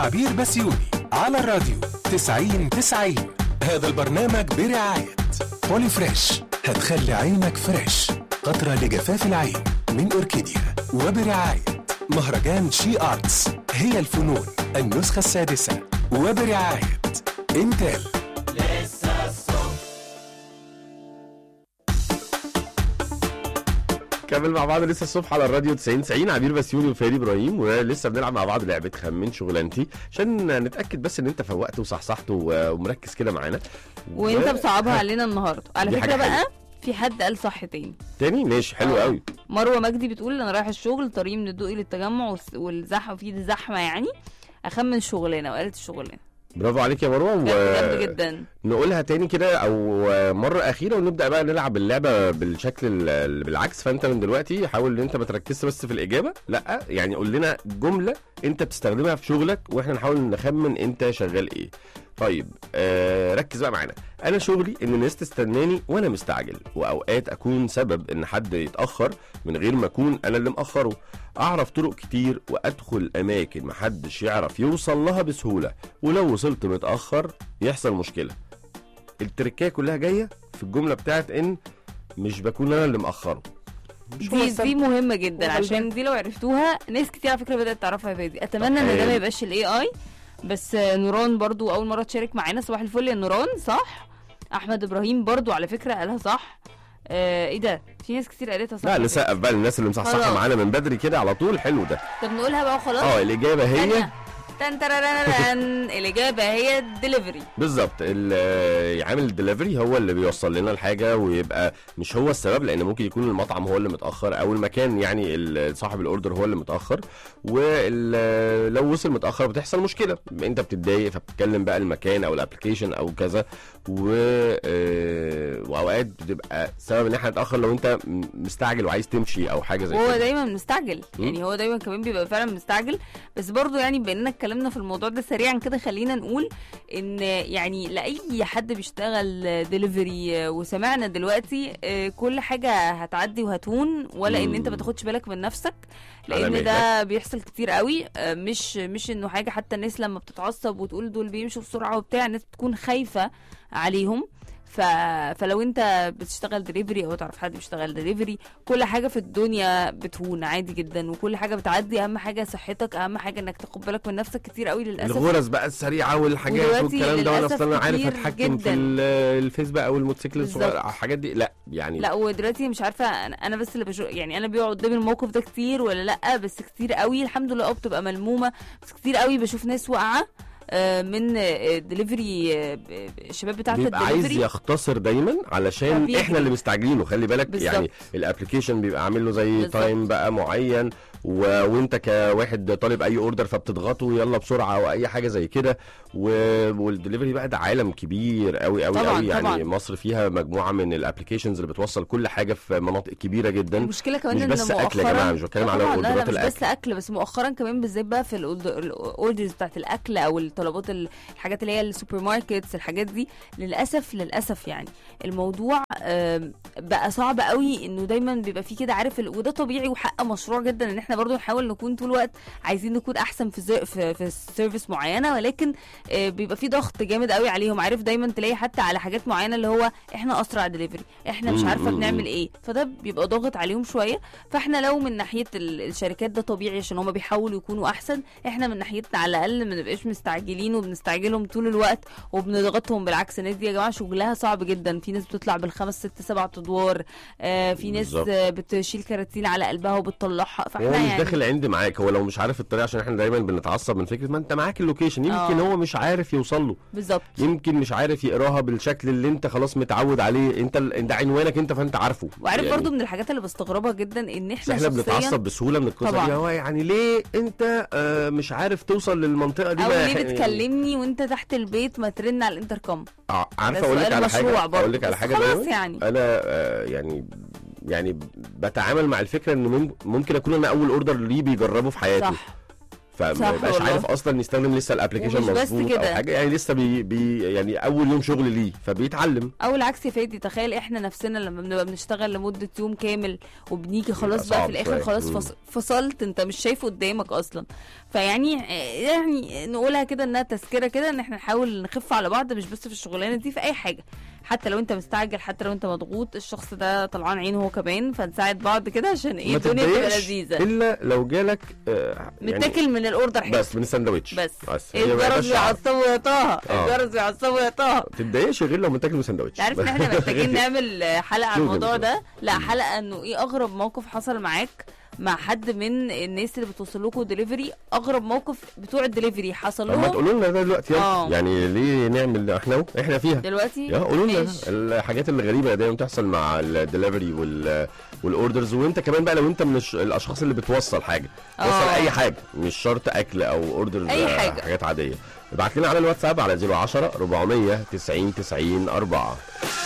عبير بسيوني على الراديو 90 90 هذا البرنامج برعاية بولي فريش هتخلي عينك فريش قطرة لجفاف العين من أوركيديا وبرعاية مهرجان شي آرتس هي الفنون النسخة السادسة وبرعاية انتل كمل مع بعض لسه الصبح على الراديو 90 90 عبير بسيوني وفادي ابراهيم ولسه بنلعب مع بعض لعبه خمن شغلانتي عشان نتاكد بس ان انت فوقت وصحصحت و- ومركز كده معانا وانت و- مصعبها علينا النهارده على دي فكره حاجة بقى حلوة. في حد قال صح تاني تاني ماشي حلو آه. قوي مروه مجدي بتقول انا رايحه الشغل طريق من الدقي للتجمع والس- والزحمه في زحمه يعني اخمن شغلانه وقالت الشغلانه برافو عليك يا مروه بجد بجد جدا ونقولها تاني كده او مره اخيره ونبدا بقى نلعب اللعبه بالشكل ال- اللي بالعكس فانت من دلوقتي حاول ان انت ما تركزش بس في الاجابه لا يعني قول لنا جمله انت بتستخدمها في شغلك واحنا نحاول نخمن انت شغال ايه طيب آه ركز بقى معانا انا شغلي ان الناس تستناني وانا مستعجل واوقات اكون سبب ان حد يتاخر من غير ما اكون انا اللي مأخره اعرف طرق كتير وادخل اماكن محدش يعرف يوصل لها بسهوله ولو وصلت متاخر يحصل مشكله التركية كلها جايه في الجمله بتاعت ان مش بكون انا اللي مأخره مش هو دي السبب. دي مهمه جدا هو عشان الباب. دي لو عرفتوها ناس كتير على فكره بدات تعرفها يا فادي اتمنى ان ده ما يبقاش الاي اي بس آه، نوران برضو اول مره تشارك معانا صباح الفل يا نوران صح احمد ابراهيم برضو على فكره قالها صح آه ايه ده في ناس كتير قالتها صح لا على نسقف بقى للناس اللي مصحصحه خلاص. معانا من بدري كده على طول حلو ده فكرة. طب نقولها بقى وخلاص اه الاجابه هي ثانية. تن تررررن. الاجابه هي الدليفري بالظبط ال- عامل الدليفري هو اللي بيوصل لنا الحاجه ويبقى مش هو السبب لان ممكن يكون المطعم هو اللي متاخر او المكان يعني ال- صاحب الاوردر هو اللي متاخر ولو وصل متاخر بتحصل مشكله انت بتتضايق فبتتكلم بقى المكان او الابلكيشن او كذا و... آه، واوقات بتبقى سبب ان احنا نتاخر لو انت م- مستعجل وعايز تمشي او حاجه زي وهو كده دايما مستعجل مم. يعني هو دايما كمان بيبقى فعلا مستعجل بس برضو يعني باننا اتكلمنا في الموضوع ده سريعا كده خلينا نقول ان يعني لاي حد بيشتغل ديليفري وسمعنا دلوقتي آه، كل حاجه هتعدي وهتهون ولا ان انت مم. ما تاخدش بالك من نفسك على لان مهلك. ده بيحصل كتير قوي آه، مش مش انه حاجه حتى الناس لما بتتعصب وتقول دول بيمشوا بسرعه وبتاع الناس بتكون خايفه عليهم ف... فلو انت بتشتغل دليفري او تعرف حد بيشتغل دليفري كل حاجه في الدنيا بتهون عادي جدا وكل حاجه بتعدي اهم حاجه صحتك اهم حاجه انك تاخد بالك من نفسك كتير قوي للاسف الغرز بقى السريعه والحاجات ودلوقتي والكلام ده وانا للأسف اصلا عارف كتير اتحكم في جداً. ال- الفيس بقى او الموتوسيكل الصغير بالظبط. الحاجات دي لا يعني لا ودلوقتي مش عارفه انا أنا بس اللي بشوف يعني انا بيقعد قدامي الموقف ده كتير ولا لا بس كتير قوي الحمد لله اه بتبقى ملمومه بس كتير قوي بشوف ناس واقعه آه، من دليفري الشباب بتاعت بيبقى عايز الدليفري يختصر دايما علشان فبيجري. احنا اللي مستعجلينه خلي بالك بالظبط. يعني الابلكيشن بيبقى عامل له زي بالظبط. تايم بقى معين و... وانت كواحد طالب اي اوردر فبتضغطه يلا بسرعه او اي حاجه زي كده و... والدليفري بقى ده عالم كبير قوي قوي طبعاً، قوي يعني طبعاً. مصر فيها مجموعه من الابلكيشنز اللي بتوصل كل حاجه في مناطق كبيره جدا المشكله كمان مش ان بس مؤخرا اكل يا جماعه مش بتكلم على طبعاً، لا لا اوردرات مش الاكل بس اكل بس مؤخرا كمان بالذات بقى في الاوردرز بتاعت الاكل او الطلبات ال- الحاجات اللي هي السوبر ماركتس الحاجات دي للاسف للاسف يعني الموضوع آم، بقى صعب قوي انه دايما بيبقى فيه كده عارف ال- وده طبيعي وحق مشروع جدا ان احنا برضو نحاول نكون طول الوقت عايزين نكون احسن في زي- في, في سيرفيس معينه ولكن آه، بيبقى فيه ضغط جامد قوي عليهم عارف دايما تلاقي حتى على حاجات معينه اللي هو احنا اسرع دليفري احنا مش مم، عارفه مم، بنعمل مم. ايه فده بيبقى ضاغط عليهم شويه فاحنا لو من ناحيه ال- الشركات ده طبيعي عشان هما بيحاولوا يكونوا احسن احنا من ناحيتنا على الاقل ما نبقاش مستعجلين وبنستعجلهم طول الوقت وبنضغطهم بالعكس الناس دي يا جماعه شغلها صعب جدا في ناس بتطلع بالخمس ست سبع ادوار آه في ناس بالظبط. آه بتشيل كراتين على قلبها وبتطلعها هو فاحنا مش يعني داخل عندي معاك هو لو مش عارف الطريقه عشان احنا دايما بنتعصب من فكره ما انت معاك اللوكيشن يمكن آه. هو مش عارف يوصل له بالظبط يمكن مش عارف يقراها بالشكل اللي انت خلاص متعود عليه انت ال- ده عنوانك انت فانت عارفه وعارف يعني برضو من الحاجات اللي بستغربها جدا ان بس احنا احنا شخصيا بنتعصب بسهوله من القصه طبعاً. دي هو يعني ليه انت آه مش عارف توصل للمنطقه دي او ما ليه يعني- بتكلمني وانت تحت البيت ما ترن على الانتركم آه، عارفه ده اقول لك سؤال على حاجه مشروع برضو. اقول لك على بس حاجه خلاص دايماً. يعني انا آه يعني يعني بتعامل مع الفكره ان مم- ممكن اكون انا اول اوردر ليه بيجربه في حياته صح فما صح يبقاش والله. عارف اصلا يستخدم لسه الابلكيشن ومش بس مظبوط او كده. حاجه يعني لسه بي, بي يعني اول يوم شغل ليه فبيتعلم او العكس يا فادي تخيل احنا نفسنا لما بنبقى بنشتغل لمده يوم كامل وبنيجي خلاص بيبقى بقى صعب في الاخر شوية. خلاص مم. فص- فصلت انت مش شايفه قدامك اصلا فيعني يعني نقولها كده انها تذكره كده ان احنا نحاول نخف على بعض مش بس في الشغلانه دي في اي حاجه حتى لو انت مستعجل حتى لو انت مضغوط الشخص ده طلعان عينه هو كمان فنساعد بعض كده عشان ايه ما الدنيا تبقى تتضايقش لذيذه الا لو جالك آه، يعني متاكل من الاوردر حلو بس من الساندوتش بس بس هي ما الجرس يبقاش عادي. بيعصبه يا طه آه. الجرس بيعصبه يا طه ما تتضايقش غير لو متاكل من ساندوتش انت عارف ان احنا محتاجين نعمل حلقه عن شوف الموضوع انت. ده لا حلقه انه ايه اغرب موقف حصل معاك مع حد من الناس اللي بتوصل لكم دليفري اغرب موقف بتوع الدليفري حصل طب ما لهم تقولوا لنا ده دلوقتي يلا. آه. يعني ليه نعمل احنا اهو احنا فيها دلوقتي يا قولوا لنا ماشي. الحاجات الغريبه دايما بتحصل مع الدليفري وال والاوردرز وانت كمان بقى لو انت من الش- الاشخاص اللي بتوصل حاجه توصل آه. اي حاجه مش شرط اكل او اوردرز أي آه، حاجة. حاجات عاديه ابعت لنا على الواتساب على 010 490 90 4